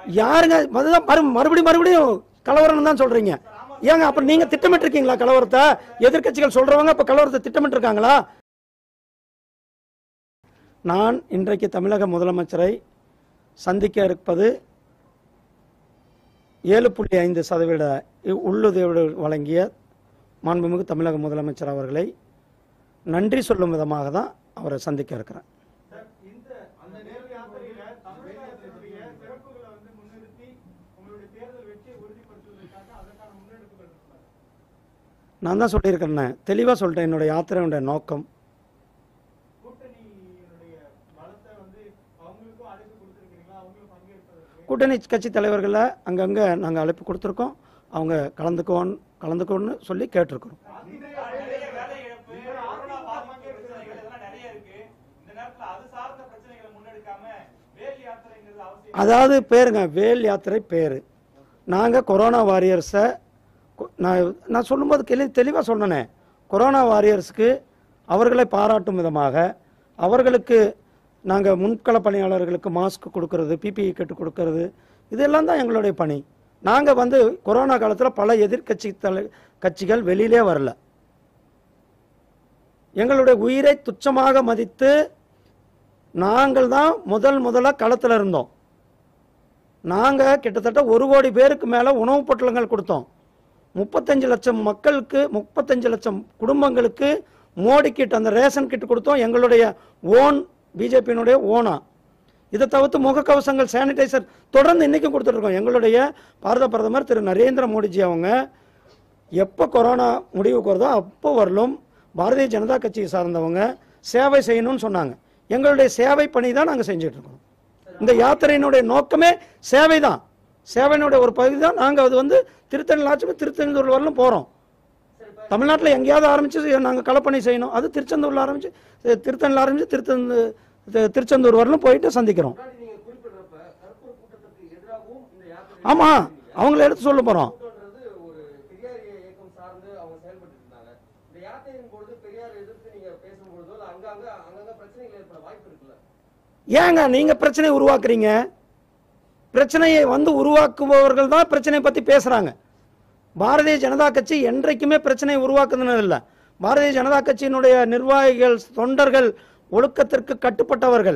யாருங்க அதுதான் மறு மறுபடியும் மறுபடியும் கலவரம் தான் சொல்றீங்க ஏங்க அப்ப நீங்க திட்டமிட்டு இருக்கீங்களா கலவரத்தை எதிர்க்கட்சிகள் சொல்றவங்க அப்ப கலவரத்தை திட்டமிட்டு இருக்காங்களா நான் இன்றைக்கு தமிழக முதலமைச்சரை சந்திக்க இருப்பது ஏழு புள்ளி ஐந்து சதவீத உள்ளுதவி வழங்கிய மாண்புமிகு தமிழக முதலமைச்சர் அவர்களை நன்றி சொல்லும் விதமாக தான் அவரை சந்திக்க இருக்கிறேன் அந்த நேரடி யாத்திரையில தமிழகத்தினுடைய சிறப்புகளை வந்து முன்னிறுத்தி உங்களுடைய தேர்தல் வெற்றியை உறுதிப்படுத்துவதற்காக அதற்கான முன்னெடுப்புகள் இருக்கிறார் நான் தான் சொல்லியிருக்கிறேனே தெளிவாக சொல்லிட்டேன் என்னுடைய யாத்திரையுடைய நோக்கம் கூட்டணியினுடைய பலத்தை வந்து அவங்களுக்கும் அழைப்பு கொடுத்திருக்கீங்களா அவங்களும் பங்கேற்பதற்கு கூட்டணி கட்சி தலைவர்களை அங்கங்கே நாங்கள் அழைப்பு கொடுத்துருக்கோம் அவங்க கலந்துக்குவோன்னு கலந்துக்கோன்னு சொல்லி கேட்டிருக்கிறோம் நிறைய வேலை இழப்பு கொரோனா பாதிப்பு பிரச்சனைகள் இதெல்லாம் நிறைய இருக்கு இந்த நேரத்துல அது சார்ந்த பிரச்சனைகளை முன்னெடுக்காம வேல் யாத்திரைங்கிறது அவசியம் அதாவது பேருங்க வேல் யாத்திரை பேர் நாங்கள் கொரோனா வாரியர்ஸை நான் நான் சொல்லும்போது தெளி தெளிவாக சொன்னனே கொரோனா வாரியர்ஸுக்கு அவர்களை பாராட்டும் விதமாக அவர்களுக்கு நாங்கள் முன்கள பணியாளர்களுக்கு மாஸ்க் கொடுக்கறது பிபிஇ கிட் கொடுக்கறது இதெல்லாம் தான் எங்களுடைய பணி நாங்கள் வந்து கொரோனா காலத்தில் பல எதிர்க்கட்சி தலை கட்சிகள் வெளியிலே வரல எங்களுடைய உயிரை துச்சமாக மதித்து நாங்கள் தான் முதல் முதல்ல களத்தில் இருந்தோம் நாங்கள் கிட்டத்தட்ட ஒரு கோடி பேருக்கு மேலே உணவுப் பொட்டலங்கள் கொடுத்தோம் முப்பத்தஞ்சு லட்சம் மக்களுக்கு முப்பத்தஞ்சு லட்சம் குடும்பங்களுக்கு மோடி கிட் அந்த ரேஷன் கிட் கொடுத்தோம் எங்களுடைய ஓன் பிஜேபியினுடைய ஓனா இதை தவிர்த்து முகக்கவசங்கள் சானிடைசர் தொடர்ந்து இன்றைக்கும் கொடுத்துட்ருக்கோம் எங்களுடைய பாரத பிரதமர் திரு நரேந்திர மோடிஜி அவங்க எப்போ கொரோனா முடிவுக்கு வருதோ அப்போ வரலும் பாரதிய ஜனதா கட்சியை சார்ந்தவங்க சேவை செய்யணும்னு சொன்னாங்க எங்களுடைய சேவை பணி தான் நாங்கள் செஞ்சுட்டு இருக்கோம் இந்த யாத்திரையினுடைய நோக்கமே சேவை தான் சேவையினுடைய ஒரு பகுதி தான் நாங்கள் அது வந்து திருத்தணி ஆட்சி திருத்தெந்தூர் வரலும் போகிறோம் தமிழ்நாட்டில் எங்கேயாவது ஆரம்பிச்சு நாங்கள் களப்பணி செய்யணும் அது திருச்செந்தூரில் ஆரம்பிச்சு திருத்தணியில் ஆரம்பிச்சு திருத்தந்து திருச்செந்தூர் வரலும் போயிட்டு சந்திக்கிறோம் முன்னாடி நீங்க குறிப்பிடுறப்ப கருப்பூர் கூட்டத்துக்கு எதிராகவும் இந்த யாத்திரை ஆமாம் அவங்கள எடுத்து சொல்ல போகிறோம் கூட்டம்ன்றது ஒரு பெரியார் இயக்கம் சார்ந்து அவங்க செயல்பட்டு இருந்தாங்க இந்த யாத்திரையின் பொழுது பெரியார் எதிர்த்து நீங்க பேசும்பொழுதோ இல்ல அங்கங்க அங்கங்க பிரச்சனைகள் ஏற்பட வாய்ப்பு இருக்குல்ல ஏங்க நீங்க பிரச்சனையை உருவாக்குறீங்க பிரச்சனையை வந்து உருவாக்குபவர்கள் தான் பிரச்சனையை பத்தி பேசுறாங்க பாரதிய ஜனதா கட்சி என்றைக்குமே பிரச்சனையை உருவாக்குதுன்னு இல்லை பாரதிய ஜனதா கட்சியினுடைய நிர்வாகிகள் தொண்டர்கள் ஒழுக்கத்திற்கு கட்டுப்பட்டவர்கள்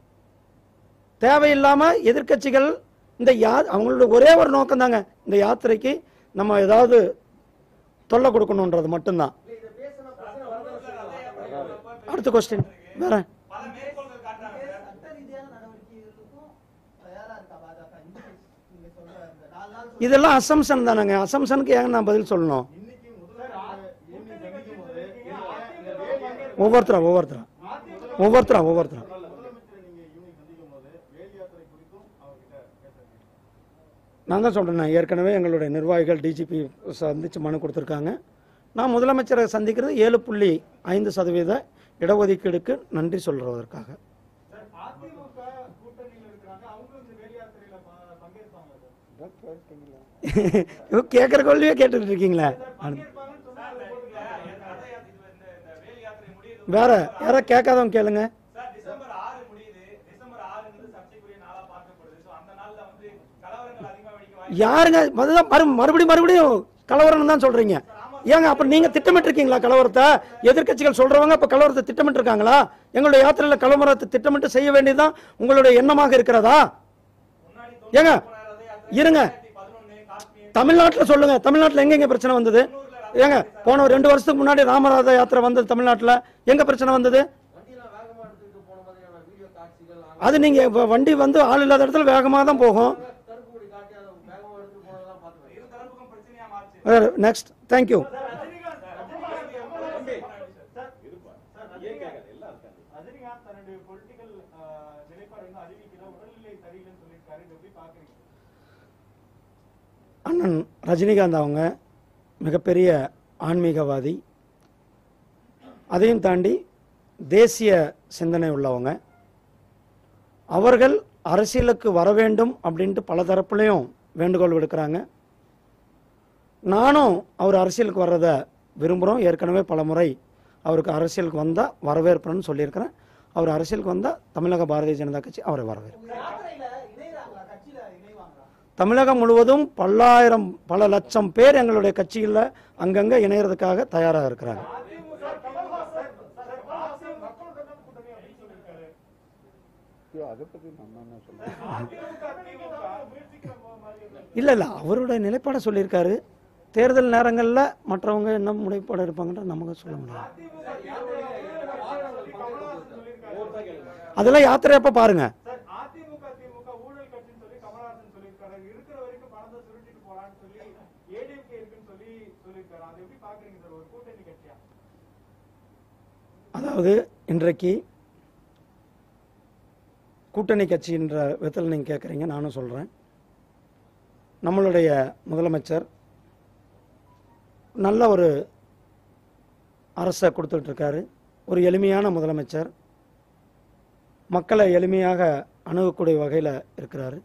தேவையில்லாம எதிர்க்கட்சிகள் இந்த யா அவங்களோட ஒரே ஒரு நோக்கம் தாங்க இந்த யாத்திரைக்கு நம்ம ஏதாவது தொல்லை கொடுக்கணுன்றது மட்டும்தான் இல்ல இதை பேசினா பிரச்சனை வரதான் அடுத்த கொஸ்டின் வேற பல மேற்கோள்கள் காட்டுறாங்க சார் சட்ட ரீதியான நடவடிக்கைகளுக்கும் தயாரா இருக்கா பாஜக இந்த நீங்க சொல்ற இந்த நாலு நாள் இதெல்லாம் அசம்சன் தானேங்க அசம்சனுக்கு ஏங்க நான் பதில் சொல்லணும் இன்னைக்கு முதல்வர் எண்ணி சந்திக்கும் போது இந்த ஒவ்வொருத்தரா ஒவ்வொருத்தரா ஒவ்வொருத்தரா ஒவ்வொருத்தரா முதலமைச்சரை நீங்க ஈவினிங் சந்திக்கும் போது வேல் யாத்திரை குறித்தும் அவர்கிட்ட பேசுறீங்க நான் தான் சொல்கிறேன் ஏற்கனவே எங்களுடைய நிர்வாகிகள் டிஜிபி சந்தித்து மனு கொடுத்துருக்காங்க நான் முதலமைச்சரை சந்திக்கிறது ஏழு புள்ளி ஐந்து சதவீத இடஒதுக்கீடுக்கு நன்றி சொல்வதற்காக சார் அதிமுக கூட்டணியில் இருக்கிறாங்க அவங்களும் இந்த வேல் யாத்திரையில ப- பங்கேற்பாங்க சார் கேட்குற கொள்ளையே கேட்டுட்டு இருக்கீங்களே பங்கேற்பாங்கன்னு சொன்னா அதை போட்டு ரத யாத்திரை இந்த இந்த வேல் யாத்திரை முடியுது வேற யாரா கேட்காதவங்க கேளுங்க சார் டிசம்பர் ஆறு முடியுது டிசம்பர் ஆறுங்கிறது சர்ச்சைக்குரிய நாளா பார்க்கப்படுது சோ அந்த நாள்ல வந்து கலவரங்கள் அதிகமா வெடிக்க வாய்ப்பு யாருங்க அதுதான் மறு மறுபடியும் மறுபடியும் கலவரம் தான் சொல்றீங்க ஏங்க அப்ப நீங்க திட்டமிட்டு இருக்கீங்களா கலவரத்தை எதிர்க்கட்சிகள் சொல்றவங்க அப்ப கலவரத்தை திட்டமிட்டு இருக்காங்களா எங்களுடைய யாத்திரையில கலவரத்தை திட்டமிட்டு செய்ய வேண்டியதுதான் உங்களுடைய எண்ணமாக இருக்கிறதா முன்னாடி ஏங்க ரத யாத்திரை இருங்க பதினொன்னு காஷ்மீர் தமிழ்நாட்டில் சொல்லுங்க தமிழ்நாட்டில் எங்கெங்க பிரச்சனை வந்தது ஏங்க போன ஒரு ரெண்டு வருஷத்துக்கு முன்னாடி ராமராஜ யாத்திரை வந்தது தமிழ்நாட்டில் எங்க பிரச்சனை வந்தது வண்டியெல்லாம் வேகமா எடுத்துக்கிட்டு போன மாதிரியான வீடியோ காட்சிகள் அது நீங்க இப்ப வண்டி வந்து ஆள் இல்லாத இடத்துல வேகமாக தான் போகும் கருப்பு கொடி காட்டி அதை வேகமா எடுத்துட்டு போனதெல்லாம் பார்த்துருக்கேன் இரு தரப்புக்கும் பிரச்சனையா மாறுச்சு நெக்ஸ்ட் தேங்க்யூ ரஜினிகாந்த் தன்னுடைய பொலிட்டிக்கல் நிலைப்பாடு வந்து அறிவிக்கிற உடல்நிலை சரியில்லைன்னு சொல்லியிருக்காரு இது எப்படி பாக்குறீங்க அண்ணன் ரஜினிகாந்த் அவங்க மிகப்பெரிய ஆன்மீகவாதி அதையும் தாண்டி தேசிய சிந்தனை உள்ளவங்க அவர்கள் அரசியலுக்கு வர வேண்டும் அப்படின்ட்டு பல தரப்புலையும் வேண்டுகோள் விடுக்கிறாங்க நானும் அவர் அரசியலுக்கு வர்றதை விரும்புகிறோம் ஏற்கனவே பல முறை அவருக்கு அரசியலுக்கு வந்தால் வரவேற்புன்னு சொல்லியிருக்கிறேன் அவர் அரசியலுக்கு வந்தால் தமிழக பாரதிய ஜனதா கட்சி அவரை வரவேற்பு யாத்திரையில இணையறாங்களா கட்சியில இணைவாங்களா தமிழகம் முழுவதும் பல்லாயிரம் பல லட்சம் பேர் எங்களுடைய கட்சியில் அங்கங்கே இணையறதுக்காக தயாராக இருக்கிறாங்க அதிமுக கமல்ஹாசன் சார் கமல்ஹாசன் மக்கள் கட்டம் கூட்டணி அப்படின்னு சொல்லியிருக்காரு அதை பத்தி நம்ம என்ன சொல்றோம் அதிமுக அதிமுக முயற்சிக்கிற மாதிரி இருக்கு. இல்லை இல்லை அவருடைய நிலைப்பாடை சொல்லியிருக்காரு தேர்தல் நேரங்களில் மற்றவங்க என்ன முனைப்பாடு இருப்பாங்கன்ற நமக்கு சொல்ல முடியாது அதெல்லாம் யாத்திரை அப்போ பாருங்க சார் அதிமுக திமுக ஊழல் கட்சின்னு சொல்லி கமலஹாசன் சொல்லியிருக்காரு இருக்கிற வரைக்கும் பணத்தை சுருட்டிட்டு போலான்னு சொல்லி ஏடிஎம்கே இருக்குன்னு சொல்லி சொல்லியிருக்காரு அதை எப்படி பாக்குறீங்க சார் ஒரு கூட்டணி கட்சியா அதாவது இன்றைக்கு கூட்டணி கட்சின்ற விதத்தில் நீங்கள் கேட்குறீங்க நானும் சொல்கிறேன் நம்மளுடைய முதலமைச்சர் நல்ல ஒரு அரசை கொடுத்துட்ருக்காரு ஒரு எளிமையான முதலமைச்சர் மக்களை எளிமையாக அணுகக்கூடிய வகையில் இருக்கிறாரு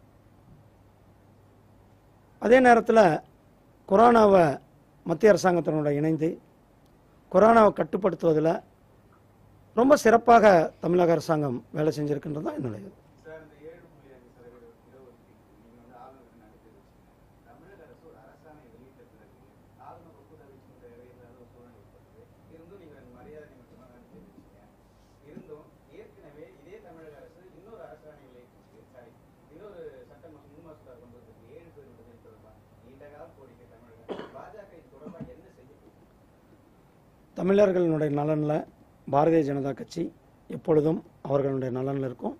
அதே நேரத்தில் கொரோனாவை மத்திய அரசாங்கத்தினோட இணைந்து கொரோனாவை கட்டுப்படுத்துவதில் ரொம்ப சிறப்பாக தமிழக அரசாங்கம் வேலை செஞ்சிருக்கின்றது தான் என்னுடைய இது. சார் இந்த ஏழு புள்ளி அஞ்சு சதவீத இடஒதுக்கீடு நீங்க வந்து ஆளுநருக்கு நடத்தி வச்சுக்கீங்க தமிழக அரசு ஒரு அரசாணை வெளியிட்ட பிறகு ஆளுநர் ஒப்புதல் வச்சுக்க தேவையில்லாத ஒரு சூழ்நிலை ஏற்பட்டது இருந்தும் நீங்க அந்த மரியாதை மட்டும்தான் நடத்தி வச்சுக்கீங்க இருந்தும் ஏற்கனவே இதே தமிழக அரசு இன்னொரு அரசாணைகளை சாரி இன்னொரு சட்ட மசோ- முன் மசோதா கொண்டு வந்திருக்கு ஏழு பேர் விடுதலை தொடர்பாக நீண்ட கால கோரிக்கை தமிழக அரசு. பாஜக இது தொடர்பாக என்ன செய்ய போகுது தமிழர்களுடைய நலனில் பாரதிய ஜனதா கட்சி எப்பொழுதும் அவர்களுடைய நலனில் இருக்கும்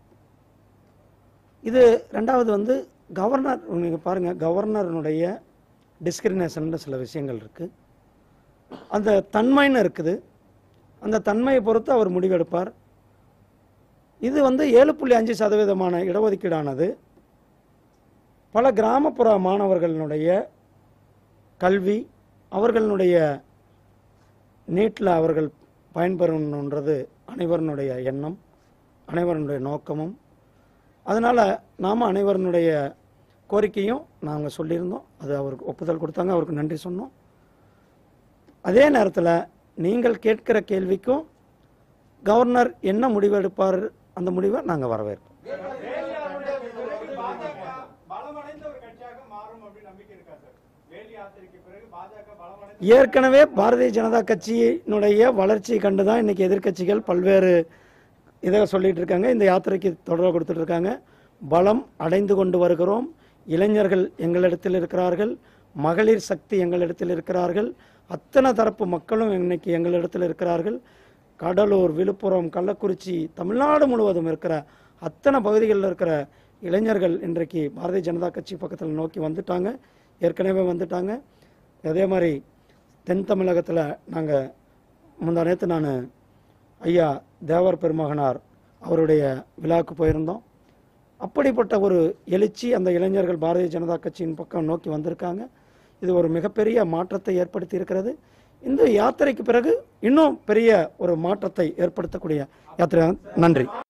இது ரெண்டாவது வந்து கவர்னர் நீங்கள் பாருங்கள் கவர்னருடைய டிஸ்கிரிமினேஷன் சில விஷயங்கள் இருக்குது அந்த தன்மைன்னு இருக்குது அந்த தன்மையை பொறுத்து அவர் முடிவெடுப்பார் இது வந்து ஏழு புள்ளி அஞ்சு சதவீதமான இடஒதுக்கீடானது பல கிராமப்புற மாணவர்களுடைய கல்வி அவர்களுடைய நீட்டில் அவர்கள் பயன்பெறணுன்றது அனைவருடைய எண்ணம் அனைவருடைய நோக்கமும் அதனால் நாம் அனைவருடைய கோரிக்கையும் நாங்கள் சொல்லியிருந்தோம் அது அவருக்கு ஒப்புதல் கொடுத்தாங்க அவருக்கு நன்றி சொன்னோம் அதே நேரத்தில் நீங்கள் கேட்கிற கேள்விக்கும் கவர்னர் என்ன முடிவு எடுப்பார் அந்த முடிவை நாங்கள் வரவேற்போம் வேலியாருடைய பிறகு பாஜக பலமடைந்த ஒரு கட்சியாக மாறும் அப்படின்னு நம்பிக்கை இருக்கா சார் வேலி யாத்திரைக்கு பிறகு பாஜக பலமடைந்த ஏற்கனவே பாரதிய ஜனதா கட்சியினுடைய வளர்ச்சியை கண்டு தான் இன்னைக்கு எதிர்க்கட்சிகள் பல்வேறு இதை சொல்லிட்டு இருக்காங்க இந்த யாத்திரைக்கு தொடர்பு கொடுத்துட்டு இருக்காங்க பலம் அடைந்து கொண்டு வருகிறோம் இளைஞர்கள் எங்களிடத்தில் இருக்கிறார்கள் மகளிர் சக்தி எங்களிடத்தில் இருக்கிறார்கள் அத்தனை தரப்பு மக்களும் இன்னைக்கு எங்களிடத்தில் இருக்கிறார்கள் கடலூர் விழுப்புரம் கள்ளக்குறிச்சி தமிழ்நாடு முழுவதும் இருக்கிற அத்தனை பகுதிகளில் இருக்கிற இளைஞர்கள் இன்றைக்கு பாரதிய ஜனதா கட்சி பக்கத்தில் நோக்கி வந்துட்டாங்க ஏற்கனவே வந்துட்டாங்க அதே மாதிரி தென் தமிழகத்தில் நாங்கள் முந்தா நேற்று நான் ஐயா தேவர் பெருமகனார் அவருடைய விழாவுக்கு போயிருந்தோம் அப்படிப்பட்ட ஒரு எழுச்சி அந்த இளைஞர்கள் பாரதிய ஜனதா கட்சியின் பக்கம் நோக்கி வந்திருக்காங்க இது ஒரு மிகப்பெரிய மாற்றத்தை ஏற்படுத்தி இருக்கிறது இந்த யாத்திரைக்கு பிறகு இன்னும் பெரிய ஒரு மாற்றத்தை ஏற்படுத்தக்கூடிய யாத்திரை நன்றி